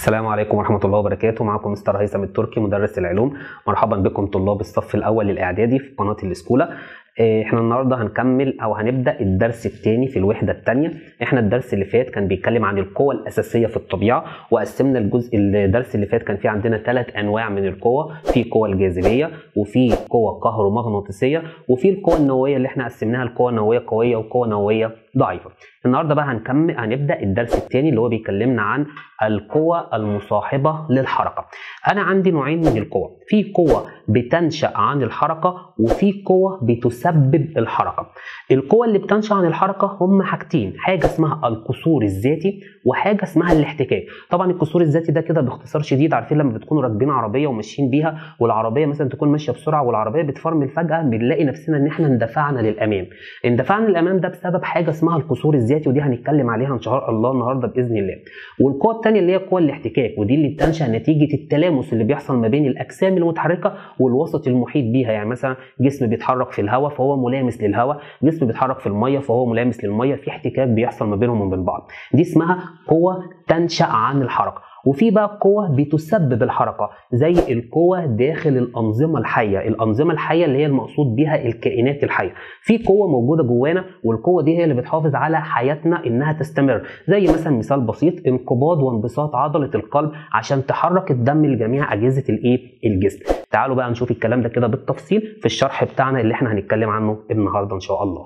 السلام عليكم ورحمة الله وبركاته معكم مستر هيثم التركي مدرس العلوم مرحبا بكم طلاب الصف الأول الإعدادي في قناة الأسكولة إيه، احنا النهارده هنكمل او هنبدا الدرس الثاني في الوحده الثانيه احنا الدرس اللي فات كان بيتكلم عن القوى الاساسيه في الطبيعه وقسمنا الجزء الدرس اللي فات كان فيه عندنا ثلاث انواع من القوى في قوى الجاذبيه وفي قوى كهرومغناطيسيه وفي القوى النوويه اللي احنا قسمناها القوى النوويه قويه وقوى نوويه ضعيفه النهارده بقى هنكمل هنبدا الدرس الثاني اللي هو بيكلمنا عن القوى المصاحبه للحركه انا عندي نوعين من القوى في قوه بتنشا عن الحركه وفي قوه بتسبب الحركه القوى اللي بتنشا عن الحركه هم حاجتين حاجه اسمها القصور الذاتي وحاجه اسمها الاحتكاك طبعا القصور الذاتي ده كده باختصار شديد عارفين لما بتكونوا راكبين عربيه وماشيين بيها والعربيه مثلا تكون ماشيه بسرعه والعربيه بتفرمل فجاه بنلاقي نفسنا ان احنا اندفعنا للامام اندفعنا للامام ده بسبب حاجه اسمها القصور الذاتي ودي هنتكلم عليها ان شاء الله النهارده باذن الله والقوه الثانيه اللي هي قوه الاحتكاك ودي اللي بتنشا نتيجه التلامس اللي بيحصل ما بين الاجسام المتحركه والوسط المحيط بيها يعني مثلا جسم بيتحرك في الهواء فهو ملامس للهواء جسم بيتحرك في الميه فهو ملامس للميه في احتكاك بيحصل ما بينهم وبين بعض دي اسمها قوه تنشا عن الحركه وفي بقى قوة بتسبب الحركة زي القوة داخل الأنظمة الحية الأنظمة الحية اللي هي المقصود بها الكائنات الحية في قوة موجودة جوانا والقوة دي هي اللي بتحافظ على حياتنا إنها تستمر زي مثلا مثال بسيط انقباض وانبساط عضلة القلب عشان تحرك الدم لجميع أجهزة الإيه الجسم تعالوا بقى نشوف الكلام ده كده بالتفصيل في الشرح بتاعنا اللي احنا هنتكلم عنه النهاردة إن شاء الله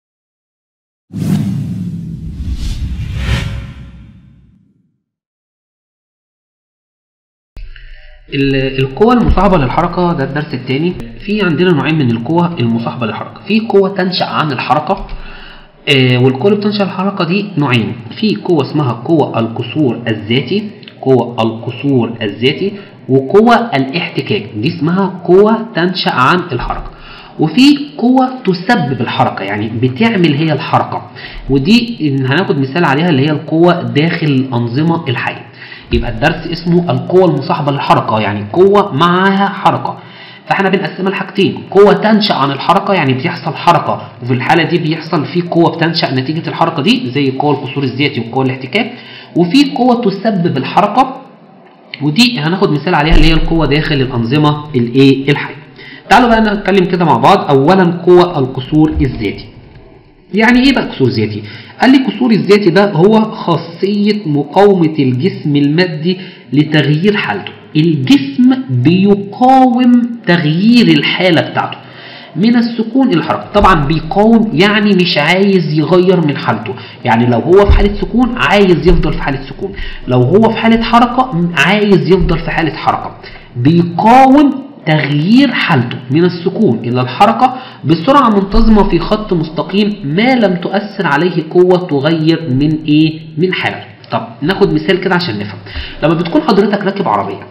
القوى المصاحبة للحركة ده الدرس الثاني في عندنا نوعين من القوى المصاحبة للحركة في قوة تنشأ عن الحركة آه والقوة اللي بتنشأ الحركة دي نوعين في قوة اسمها قوة القصور الذاتي قوة القصور الذاتي وقوة الاحتكاك دي اسمها قوة تنشأ عن الحركة وفي قوة تسبب الحركة يعني بتعمل هي الحركة ودي هناخد مثال عليها اللي هي القوة داخل الأنظمة الحية يبقى الدرس اسمه القوة المصاحبة للحركة يعني قوة معاها حركة فاحنا بنقسمها لحاجتين قوة تنشأ عن الحركة يعني بيحصل حركة وفي الحالة دي بيحصل في قوة بتنشأ نتيجة الحركة دي زي قوة القصور الذاتي وقوة الاحتكاك وفي قوة تسبب الحركة ودي هناخد مثال عليها اللي هي القوة داخل الأنظمة الايه الحية تعالوا بقى نتكلم كده مع بعض أولا قوة القصور الذاتي يعني ايه بقى قصور ذاتي؟ قال لي قصور الذاتي ده هو خاصية مقاومة الجسم المادي لتغيير حالته الجسم بيقاوم تغيير الحالة بتاعته من السكون إلى الحركة طبعا بيقاوم يعني مش عايز يغير من حالته يعني لو هو في حالة سكون عايز يفضل في حالة سكون لو هو في حالة حركة عايز يفضل في حالة حركة بيقاوم تغيير حالته من السكون إلى الحركة بسرعة منتظمة في خط مستقيم ما لم تؤثر عليه قوة تغير من إيه؟ من حالته. طب ناخد مثال كده عشان نفهم. لما بتكون حضرتك راكب عربية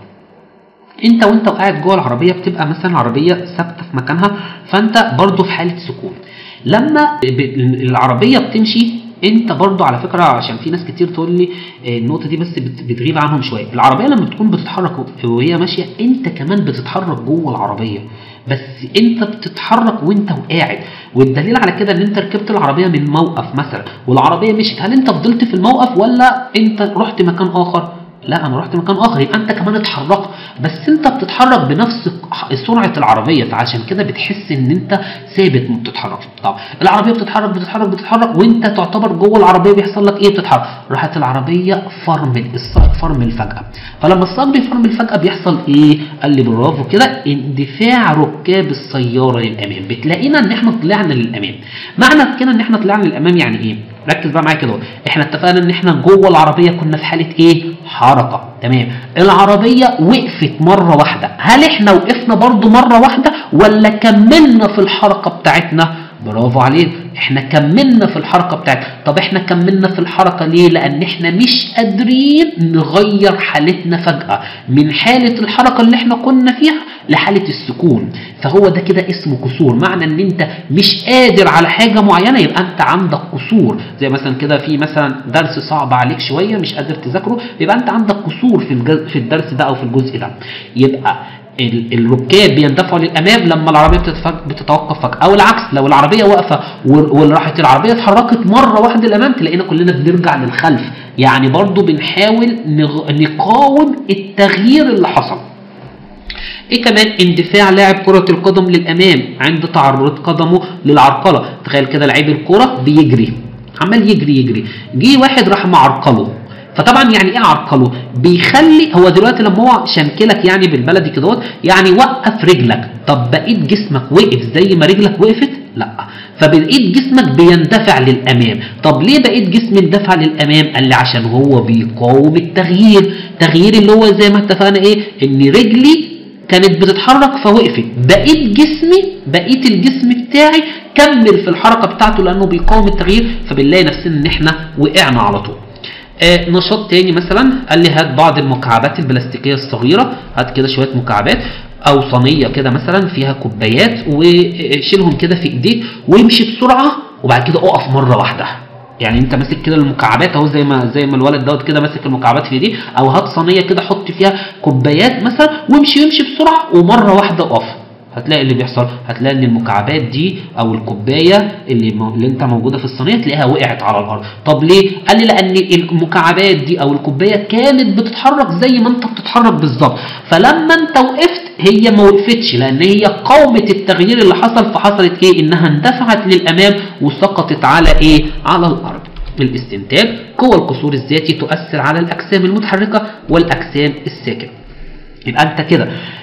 انت وانت قاعد جوه العربيه بتبقى مثلا عربيه ثابته في مكانها فانت برضه في حاله سكون لما العربيه بتمشي انت برضو على فكره عشان في ناس كتير تقول لي النقطه دي بس بتغيب عنهم شويه العربيه لما بتكون بتتحرك وهي ماشيه انت كمان بتتحرك جوه العربيه بس انت بتتحرك وانت وقاعد والدليل على كده ان انت ركبت العربيه من موقف مثلا والعربيه مشيت هل انت فضلت في الموقف ولا انت رحت مكان اخر لا انا رحت مكان اخر يبقى انت كمان اتحركت بس انت بتتحرك بنفس سرعه العربيه فعشان كده بتحس ان انت ثابت ما بتتحركش طب العربيه بتتحرك بتتحرك بتتحرك وانت تعتبر جوه العربيه بيحصل لك ايه بتتحرك راحت العربيه فرمل السائق فرمل فجاه فلما السائق بيفرمل فجاه بيحصل ايه قال لي برافو كده اندفاع ركاب السياره للامام بتلاقينا ان احنا طلعنا للامام معنى كده ان احنا طلعنا للامام يعني ايه ركز بقى معايا كده احنا اتفقنا ان احنا جوه العربيه كنا في حاله ايه حركه تمام العربيه وقفت مره واحده هل احنا وقفنا برضو مره واحده ولا كملنا في الحركه بتاعتنا برافو عليك احنا كملنا في الحركه بتاعتنا طب احنا كملنا في الحركه ليه لان احنا مش قادرين نغير حالتنا فجاه من حاله الحركه اللي احنا كنا فيها لحاله السكون فهو ده كده اسمه قصور معنى ان انت مش قادر على حاجه معينه يبقى انت عندك قصور زي مثلا كده في مثلا درس صعب عليك شويه مش قادر تذاكره يبقى انت عندك قصور في في الدرس ده او في الجزء ده يبقى ال- الركاب بيندفعوا للامام لما العربيه بتتفج- بتتوقف فجاه او العكس لو العربيه واقفه وال- وراحت العربيه اتحركت مره واحده للامام تلاقينا كلنا بنرجع للخلف يعني برضو بنحاول نغ- نقاوم التغيير اللي حصل ايه كمان اندفاع لاعب كرة القدم للامام عند تعرض قدمه للعرقلة تخيل كده لعيب الكرة بيجري عمال يجري يجري جه واحد راح معرقله فطبعا يعني ايه عرقله بيخلي هو دلوقتي لما هو شنكلك يعني بالبلدي كده يعني وقف رجلك طب بقيت جسمك وقف زي ما رجلك وقفت لا فبقيت جسمك بيندفع للامام طب ليه بقيت جسمي اندفع للامام قال لي عشان هو بيقاوم التغيير تغيير اللي هو زي ما اتفقنا ايه ان رجلي كانت بتتحرك فوقفت بقيت جسمي بقيت الجسم بتاعي كمل في الحركه بتاعته لانه بيقاوم التغيير فبنلاقي نفسنا ان احنا وقعنا على طول آه نشاط تاني مثلا قال لي هات بعض المكعبات البلاستيكيه الصغيره هات كده شويه مكعبات او صينيه كده مثلا فيها كوبايات وشيلهم كده في ايديك وامشي بسرعه وبعد كده اقف مره واحده يعني انت ماسك كده المكعبات اهو زي ما زي ما الولد دوت كده ماسك المكعبات في ايديه او هات صينيه كده حط فيها كوبايات مثلا وامشي امشي بسرعه ومره واحده اقف هتلاقي اللي بيحصل هتلاقي ان المكعبات دي او الكوبايه اللي, م... اللي انت موجوده في الصينيه تلاقيها وقعت على الارض طب ليه قال لي لان المكعبات دي او الكوبايه كانت بتتحرك زي ما انت بتتحرك بالظبط فلما انت وقفت هي ما وقفتش لان هي قاومت التغيير اللي حصل فحصلت ايه انها اندفعت للامام وسقطت على ايه على الارض الاستنتاج قوى القصور الذاتي تؤثر على الاجسام المتحركه والاجسام الساكنه يبقى انت كده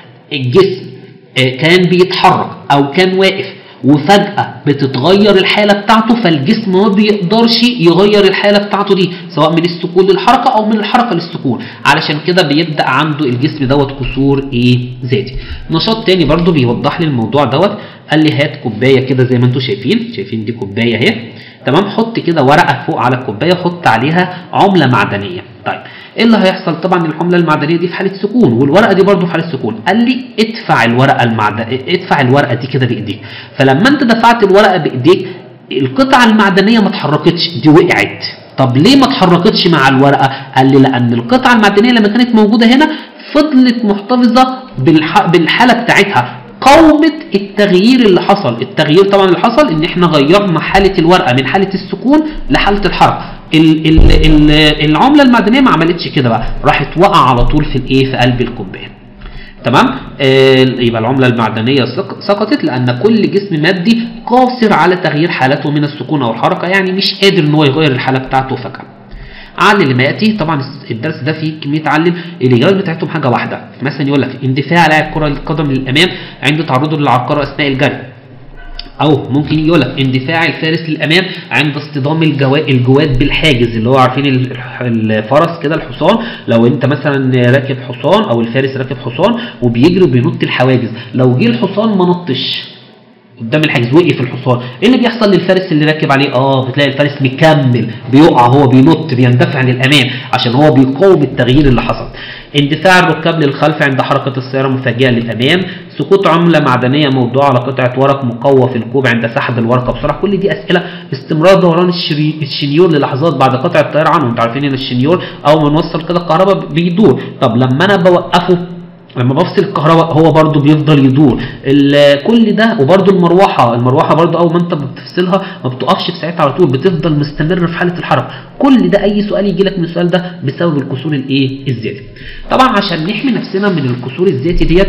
الجسم كان بيتحرك او كان واقف وفجأة بتتغير الحالة بتاعته فالجسم ما بيقدرش يغير الحالة بتاعته دي سواء من السكون للحركة أو من الحركة للسكون علشان كده بيبدأ عنده الجسم دوت كسور إيه ذاتي نشاط تاني برضو بيوضح لي الموضوع دوت قال لي هات كوباية كده زي ما انتم شايفين شايفين دي كوباية اهي تمام حط كده ورقة فوق على الكوباية حط عليها عملة معدنية طيب ايه اللي هيحصل طبعا العمله المعدنيه دي في حاله سكون والورقه دي برضو في حاله سكون قال لي ادفع الورقه المعدن ادفع الورقه دي كده بايديك فلما انت دفعت الورقه بايديك القطعه المعدنيه ما اتحركتش دي وقعت طب ليه ما اتحركتش مع الورقه قال لي لان القطعه المعدنيه لما كانت موجوده هنا فضلت محتفظه بالح... بالحاله بتاعتها قاومت التغيير اللي حصل التغيير طبعا اللي حصل ان احنا غيرنا حاله الورقه من حاله السكون لحاله الحركه ال ال ال العمله المعدنيه ما عملتش كده بقى راحت وقع على طول في الايه في قلب الكوبايه تمام آه يبقى العمله المعدنيه سقطت لان كل جسم مادي قاصر على تغيير حالته من السكون او الحركه يعني مش قادر ان هو يغير الحاله بتاعته فجاه علل ما ياتي طبعا الدرس ده فيه كميه علل الاجابات بتاعتهم حاجه واحده مثلا يقول لك اندفاع لاعب كره القدم للامام عند تعرضه للعرقله اثناء الجري او ممكن يقول لك اندفاع الفارس للامام عند اصطدام الجواد بالحاجز اللي هو عارفين الفرس كده الحصان لو انت مثلا راكب حصان او الفارس راكب حصان وبيجري وبينط الحواجز لو جه الحصان ما نطش قدام الحاجز وقف الحصان ايه اللي بيحصل للفارس اللي راكب عليه اه بتلاقي الفارس مكمل بيقع هو بينط بيندفع للامام عشان هو بيقاوم التغيير اللي حصل اندفاع الركاب للخلف عند حركة السيارة مفاجئة للأمام سقوط عملة معدنية موضوعة على قطعة ورق مقوى في الكوب عند سحب الورقة بسرعة كل دي أسئلة استمرار دوران الشنيور للحظات بعد قطع الطيارة عنه انتوا عارفين ان الشنيور أول ما نوصل كده الكهرباء بيدور طب لما أنا بوقفه لما بفصل الكهرباء هو برضو بيفضل يدور كل ده وبرضو المروحه المروحه برضو اول ما انت بتفصلها ما بتقفش في ساعتها على طول بتفضل مستمر في حاله الحركه كل ده اي سؤال يجي لك من السؤال ده بسبب الكسور الايه الذاتي طبعا عشان نحمي نفسنا من الكسور الذاتي ديت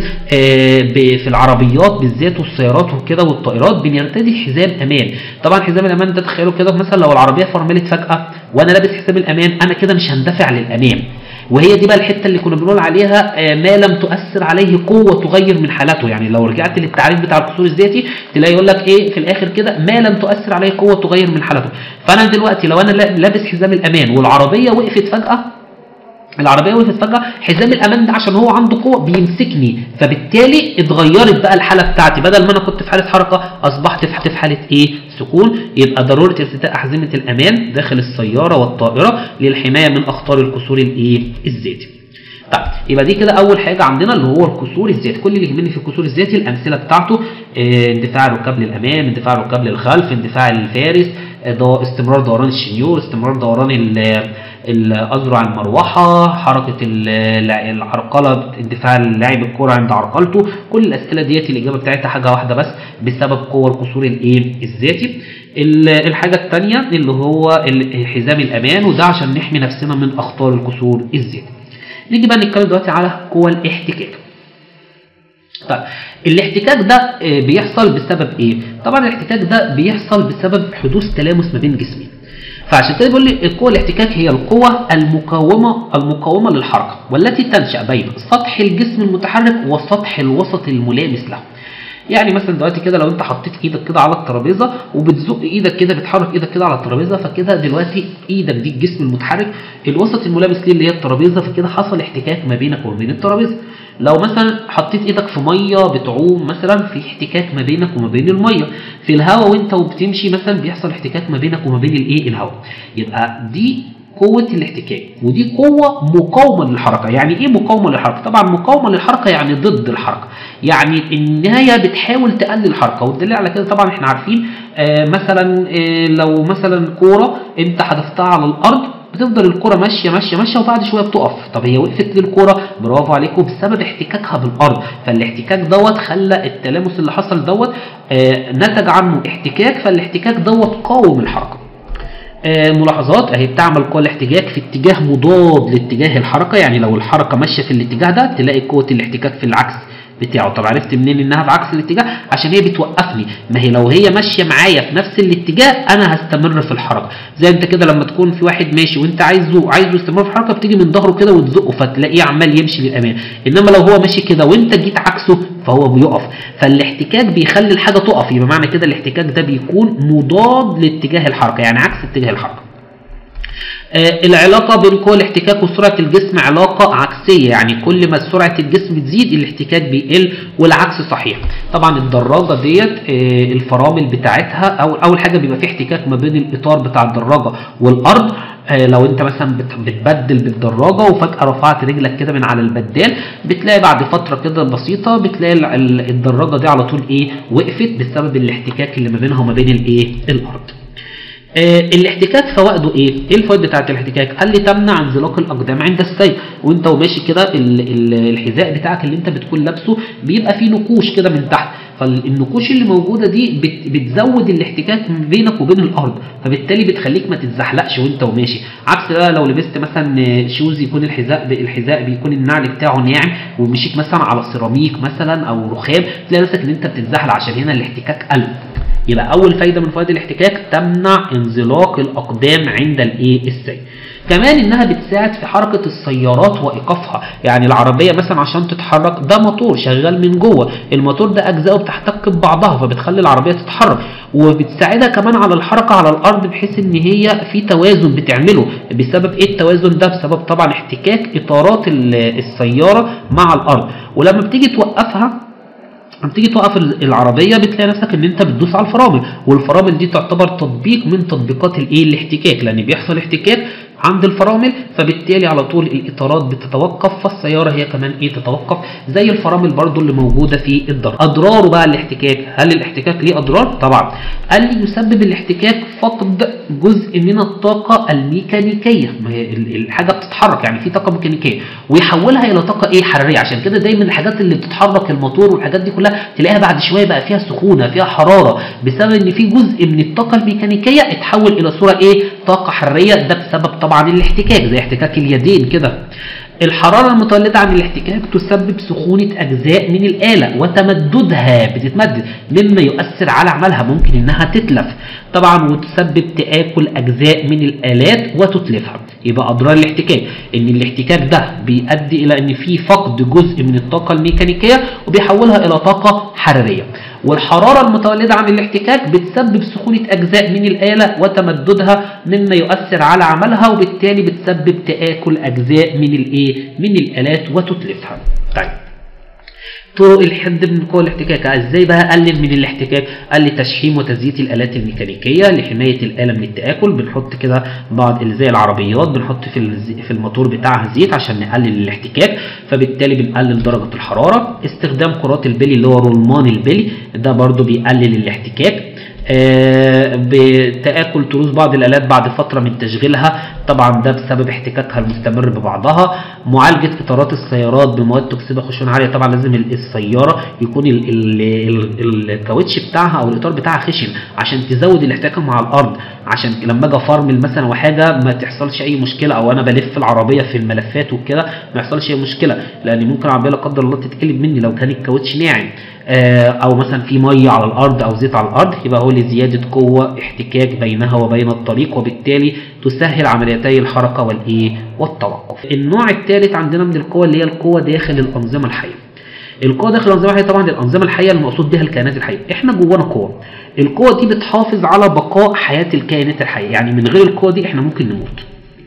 آه في العربيات بالذات والسيارات وكده والطائرات بنرتدي حزام امان طبعا حزام الامان ده تخيلوا كده مثلا لو العربيه فرملت فجاه وانا لابس حزام الامان انا كده مش هندفع للامام وهي دي بقى الحته اللي كنا بنقول عليها ما لم تؤثر عليه قوه تغير من حالته يعني لو رجعت للتعريف بتاع القصور الذاتي تلاقي يقول لك ايه في الاخر كده ما لم تؤثر عليه قوه تغير من حالته فانا دلوقتي لو انا لابس حزام الامان والعربيه وقفت فجاه العربيه وقفت فجاه حزام الامان ده عشان هو عنده قوه بيمسكني فبالتالي اتغيرت بقى الحاله بتاعتي بدل ما انا كنت في حاله حركه اصبحت في حاله ايه سكون يبقى ضروره ارتداء احزمه الامان داخل السياره والطائره للحمايه من اخطار الكسور الايه الذاتي طيب يبقى دي كده اول حاجه عندنا اللي هو الكسور الذاتي كل اللي يهمني في الكسور الذاتي الامثله بتاعته اه اندفاع الركاب للامام اندفاع الركاب للخلف اندفاع الفارس اه استمرار دوران الشنيور استمرار دوران اذرع المروحه حركه ال- العرقله اندفاع اللاعب الكره عند عرقلته كل الاسئله ديت الاجابه بتاعتها حاجه واحده بس بسبب قوه القصور الايه الذاتي ال- الحاجه الثانيه اللي هو ال- حزام الامان وده عشان نحمي نفسنا من اخطار القصور الذاتي نيجي بقى نتكلم دلوقتي على قوى الاحتكاك طيب الاحتكاك ده آه، بيحصل بسبب ايه؟ طبعا الاحتكاك ده بيحصل بسبب حدوث تلامس ما بين جسمين. فعشان كده بيقول لي القوة الاحتكاك هي القوة المقاومة المقاومة للحركة والتي تنشأ بين سطح الجسم المتحرك والسطح الوسط الملامس له. يعني مثلا دلوقتي كده لو انت حطيت ايدك كده على الترابيزه وبتزق ايدك كده بتحرك ايدك كده على الترابيزه فكده دلوقتي ايدك دي الجسم المتحرك الوسط الملامس ليه اللي هي الترابيزه فكده حصل احتكاك ما بينك وما بين الترابيزه لو مثلا حطيت ايدك في ميه بتعوم مثلا في احتكاك ما بينك وما بين الميه في الهواء وانت وبتمشي مثلا بيحصل احتكاك ما بينك وما بين الايه الهواء يبقى دي قوة الاحتكاك ودي قوة مقاومة للحركة يعني ايه مقاومة للحركة طبعا مقاومة للحركة يعني ضد الحركة يعني النهاية بتحاول تقلل الحركة والدليل على كده طبعا احنا عارفين آه مثلا آه لو مثلا كورة انت حدفتها على الارض بتفضل الكرة ماشية ماشية ماشية وبعد شوية بتقف طب هي وقفت ليه الكرة برافو عليكم بسبب احتكاكها بالأرض فالاحتكاك دوت خلى التلامس اللي حصل دوت آه نتج عنه احتكاك فالاحتكاك دوت قاوم الحركة آه، ملاحظات اهي بتعمل قوة الاحتكاك في اتجاه مضاد لاتجاه الحركة يعني لو الحركة ماشية في الاتجاه ده تلاقي قوة الاحتكاك في العكس بتاعه طب عرفت منين انها في عكس الاتجاه عشان هي بتوقفني ما هي لو هي ماشيه معايا في نفس الاتجاه انا هستمر في الحركه زي انت كده لما تكون في واحد ماشي وانت عايزه عايزه يستمر في الحركه بتيجي من ظهره كده وتزقه فتلاقيه عمال يمشي للامام انما لو هو ماشي كده وانت جيت عكسه فهو بيقف فالاحتكاك بيخلي الحاجه تقف يبقى معنى كده الاحتكاك ده بيكون مضاد لاتجاه الحركه يعني عكس اتجاه الحركه آه، العلاقة بين قوى الاحتكاك وسرعة الجسم علاقة عكسية يعني كل ما سرعة الجسم تزيد الاحتكاك بيقل والعكس صحيح طبعا الدراجة ديت آه، الفرامل بتاعتها أو أول حاجة بيبقى في احتكاك ما بين الإطار بتاع الدراجة والأرض آه، لو انت مثلا بت- بتبدل بالدراجه وفجاه رفعت رجلك كده من على البدال بتلاقي بعد فتره كده بسيطه بتلاقي ال- ال- الدراجه دي على طول ايه وقفت بسبب الاحتكاك اللي ما بينها وما بين الايه الارض آه، الاحتكاك فوائده ايه؟ ايه الفوائد بتاعت الاحتكاك؟ قال لي تمنع انزلاق الاقدام عند السير وانت وماشي كده ال- ال- الحذاء بتاعك اللي انت بتكون لابسه بيبقى فيه نقوش كده من تحت فالنقوش اللي موجوده دي بت- بتزود الاحتكاك بينك وبين الارض فبالتالي بتخليك ما تتزحلقش وانت وماشي عكس بقى لو لبست مثلا آه، شوز يكون الحذاء ب- الحذاء بيكون النعل بتاعه ناعم ومشيت مثلا على سيراميك مثلا او رخام تلاقي نفسك ان انت بتتزحلق عشان هنا الاحتكاك قل يبقى اول فايده من فوائد الاحتكاك تمنع انزلاق الاقدام عند الايه السير كمان انها بتساعد في حركه السيارات وايقافها يعني العربيه مثلا عشان تتحرك ده موتور شغال من جوه الموتور ده اجزاؤه بتحتك ببعضها فبتخلي العربيه تتحرك وبتساعدها كمان على الحركه على الارض بحيث ان هي في توازن بتعمله بسبب ايه التوازن ده بسبب طبعا احتكاك اطارات ال- السياره مع الارض ولما بتيجي توقفها لما تيجي توقف ال- العربيه بتلاقي نفسك ان انت بتدوس على الفرامل والفرامل دي تعتبر تطبيق من تطبيقات الايه الاحتكاك لان بيحصل احتكاك عند الفرامل فبالتالي على طول الاطارات بتتوقف فالسياره هي كمان ايه تتوقف زي الفرامل برضو اللي موجوده في الدرج اضراره بقى الاحتكاك هل الاحتكاك ليه اضرار طبعا قال لي يسبب الاحتكاك فقد جزء من الطاقه الميكانيكيه ما هي ال- الحاجه بتتحرك يعني في طاقه ميكانيكيه ويحولها الى طاقه ايه حراريه عشان كده دايما الحاجات اللي بتتحرك الموتور والحاجات دي كلها تلاقيها بعد شويه بقى فيها سخونه فيها حراره بسبب ان في جزء من الطاقه الميكانيكيه اتحول الى صوره ايه طاقه حراريه ده بسبب طبعا الاحتكاك زي احتكاك اليدين كده الحرارة المتولدة عن الاحتكاك تسبب سخونة أجزاء من الآلة وتمددها بتتمدد مما يؤثر على عملها ممكن إنها تتلف طبعا وتسبب تآكل أجزاء من الآلات وتتلفها يبقى أضرار الاحتكاك إن الاحتكاك ده بيؤدي إلى إن في فقد جزء من الطاقة الميكانيكية وبيحولها إلى طاقة حرارية والحرارة المتولدة عن الاحتكاك بتسبب سخونة أجزاء من الآلة وتمددها مما يؤثر على عملها وبالتالي بتسبب تآكل أجزاء من الإيه؟ من الآلات وتتلفها. طيب طرق الحد من قوى الاحتكاك ازاي بقى اقلل من الاحتكاك قال لي تشحيم وتزييت الالات الميكانيكيه لحمايه الاله من التاكل بنحط كده بعض زي العربيات بنحط في الز- في الموتور بتاعها زيت عشان نقلل الاحتكاك فبالتالي بنقلل درجه الحراره استخدام كرات البلي اللي هو رولمان البلي ده برضو بيقلل الاحتكاك آه، بتآكل تروس بعض الآلات بعد فترة من تشغيلها طبعا ده بسبب احتكاكها المستمر ببعضها معالجة إطارات السيارات بمواد تكسبها خشونة عالية طبعا لازم ال- السيارة يكون ال- ال- ال- الكاوتش بتاعها أو الإطار بتاعها خشن عشان تزود الاحتكاك مع الأرض عشان لما أجي أفرمل مثلا وحاجة ما تحصلش أي مشكلة أو أنا بلف العربية في الملفات وكده ما يحصلش أي مشكلة لأن ممكن العربية لا قدر الله تتقلب مني لو كان الكاوتش ناعم آه، او مثلا في ميه على الارض او زيت على الارض يبقى هو لزياده قوه احتكاك بينها وبين الطريق وبالتالي تسهل عمليتي الحركه والايه والتوقف النوع الثالث عندنا من القوه اللي هي القوه داخل الانظمه الحيه القوه داخل الانظمه الحيه طبعا الانظمه الحيه المقصود بها الكائنات الحيه احنا جوانا قوه القوه دي بتحافظ على بقاء حياه الكائنات الحيه يعني من غير القوه دي احنا ممكن نموت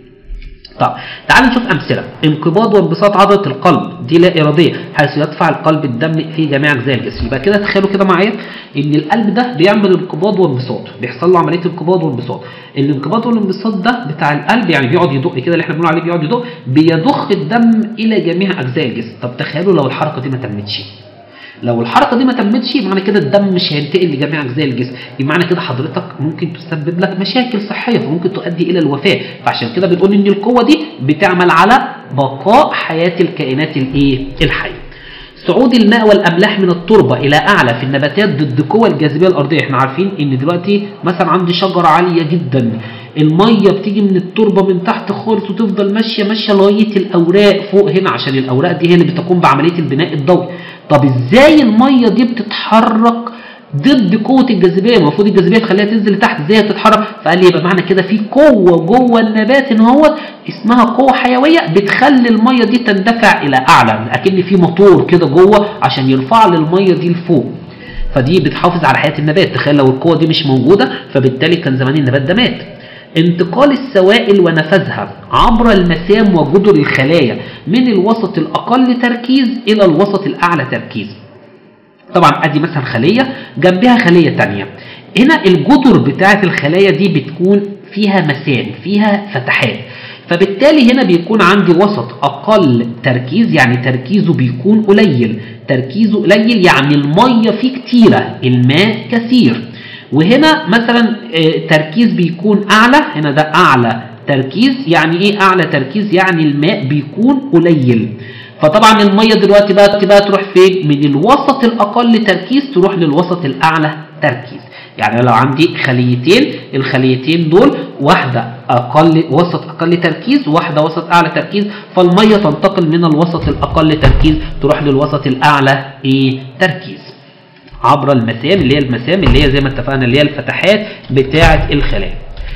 طب تعال نشوف امثله انقباض وانبساط عضله القلب دي لا اراديه حيث يدفع القلب الدم في جميع اجزاء الجسم يبقى كده تخيلوا كده معايا ان القلب ده بيعمل انقباض وانبساط بيحصل له عمليه انقباض وانبساط الانقباض والانبساط ده بتاع القلب يعني بيقعد يدق كده اللي احنا بنقول عليه بيقعد يدق بيضخ الدم الى جميع اجزاء الجسم طب تخيلوا لو الحركه دي ما تمتش لو الحركه دي ما تمتش معنى كده الدم مش هينتقل لجميع اجزاء الجسم يبقى معنى كده حضرتك ممكن تسبب لك مشاكل صحيه فممكن تؤدي الى الوفاه فعشان كده بنقول ان القوه دي بتعمل على بقاء حياه الكائنات الايه الحيه صعود الماء والاملاح من التربه الى اعلى في النباتات ضد قوى الجاذبيه الارضيه احنا عارفين ان دلوقتي مثلا عندي شجره عاليه جدا الميه بتيجي من التربه من تحت خالص وتفضل ماشيه ماشيه لغايه الاوراق فوق هنا عشان الاوراق دي هي اللي بتقوم بعمليه البناء الضوئي طب ازاي الميه دي بتتحرك ضد قوه الجاذبيه المفروض الجاذبيه تخليها تنزل لتحت ازاي تتحرك فقال لي يبقى معنى كده في قوه جوه النبات ان هو اسمها قوه حيويه بتخلي الميه دي تندفع الى اعلى اكن في موتور كده جوه عشان يرفع لي الميه دي لفوق فدي بتحافظ على حياه النبات تخيل لو القوه دي مش موجوده فبالتالي كان زمان النبات ده مات انتقال السوائل ونفذها عبر المسام وجدر الخلايا من الوسط الاقل تركيز الى الوسط الاعلى تركيز طبعا ادي مثلا خليه جنبها خليه تانية هنا الجدر بتاعه الخلايا دي بتكون فيها مسام فيها فتحات فبالتالي هنا بيكون عندي وسط اقل تركيز يعني تركيزه بيكون قليل تركيزه قليل يعني الميه فيه كتيره الماء كثير وهنا مثلا آه، تركيز بيكون اعلى هنا ده اعلى تركيز يعني ايه اعلى تركيز يعني الماء بيكون قليل فطبعا الميه دلوقتي بقى بقى تروح فين من الوسط الاقل تركيز تروح للوسط الاعلى تركيز يعني لو عندي خليتين الخليتين دول واحده اقل وسط اقل تركيز وواحده وسط اعلى تركيز فالميه تنتقل من الوسط الاقل تركيز تروح للوسط الاعلى ايه تركيز عبر المسام اللي هي المسام اللي هي زي ما اتفقنا اللي هي الفتحات بتاعه الخلايا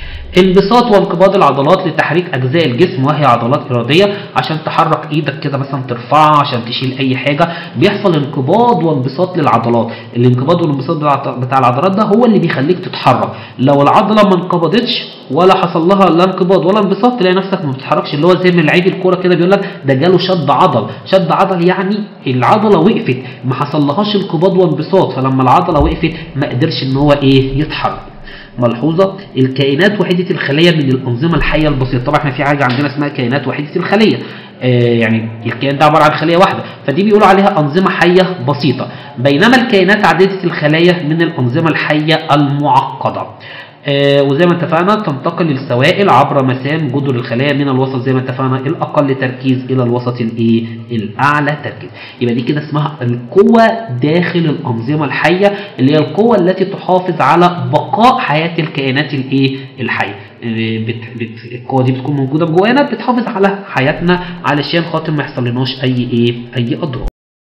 انبساط وانقباض العضلات لتحريك اجزاء الجسم وهي عضلات اراديه عشان تحرك ايدك كده مثلا ترفعها عشان تشيل اي حاجه بيحصل انقباض وانبساط للعضلات الانقباض والانبساط بتاع- بتاع العضلات ده هو اللي بيخليك تتحرك لو العضله ما انقبضتش ولا حصل لها لا انقباض ولا انبساط تلاقي نفسك ما بتتحركش اللي هو زي ما لعيب الكوره كده بيقول لك ده جاله شد عضل شد عضل يعني العضله وقفت ما حصلهاش انقباض وانبساط فلما العضله وقفت ما قدرش ان هو ايه يتحرك ملحوظة الكائنات وحيدة الخلية من الأنظمة الحية البسيطة طبعا احنا في حاجة عندنا اسمها كائنات وحيدة الخلية آه يعني الكائن ده عبارة عن خلية واحدة فدي بيقولوا عليها أنظمة حية بسيطة بينما الكائنات عديدة الخلايا من الأنظمة الحية المعقدة آه وزي ما اتفقنا تنتقل السوائل عبر مسام جدر الخلايا من الوسط زي ما اتفقنا الاقل تركيز الى الوسط الايه الاعلى تركيز يبقى دي كده اسمها القوه داخل الانظمه الحيه اللي هي القوه التي تحافظ على بقاء حياه الكائنات الايه الحيه آه، بت بت القوه دي بتكون موجوده جوانا بتحافظ على حياتنا علشان خاطر ما يحصلناش اي ايه اي اضرار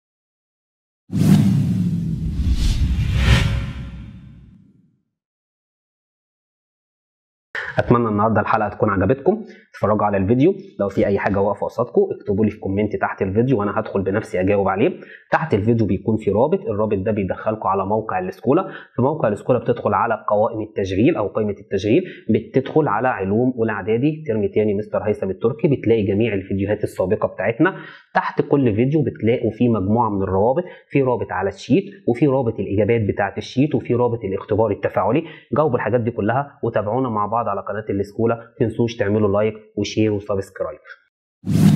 اتمنى النهارده الحلقه تكون عجبتكم اتفرجوا على الفيديو لو في اي حاجه واقفه قصادكم اكتبوا لي في كومنت تحت الفيديو وانا هدخل بنفسي اجاوب عليه تحت الفيديو بيكون في رابط الرابط ده بيدخلكم على موقع الاسكولا في موقع الاسكولا بتدخل على قوائم التشغيل او قائمه التشغيل بتدخل على علوم اولى اعدادي ترم تاني مستر هيثم التركي بتلاقي جميع الفيديوهات السابقه بتاعتنا تحت كل فيديو بتلاقوا في مجموعه من الروابط في رابط على الشيت وفي رابط الاجابات بتاعه الشيت وفي رابط الاختبار التفاعلي جاوبوا الحاجات دي كلها وتابعونا مع بعض على قناه الاسكولا تنسوش تعملوا لايك وشير وسبسكرايب